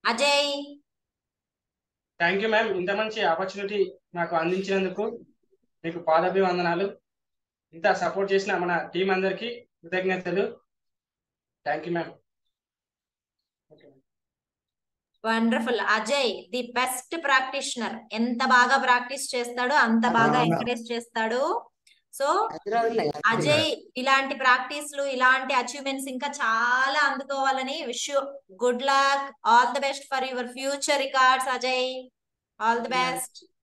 Ajay thank you ma'am ఇంత మంచి opportunity నాకు అందించినందుకు మీకు పాదాభివందనాలు ఇంత సపోర్ట్ చేసిన మన టీం అందరికీ కృతజ్ఞతలు thank you ma'am wonderful Ajay the best practitioner ఎంత బాగా ప్రాక్టీస్ చేస్తాడో అంత బాగా అవునా. ఎంకరేజ్ చేస్తాడు సో హైదరాబాద్ లో అజయ్ ఇలాంటి ప్రాక్టీస్లు ఇలాంటి అచీవ్మెంట్స్ ఇంకా చాలా అందుకోవాలని wish you good luck all the best for your future records Ajay all the best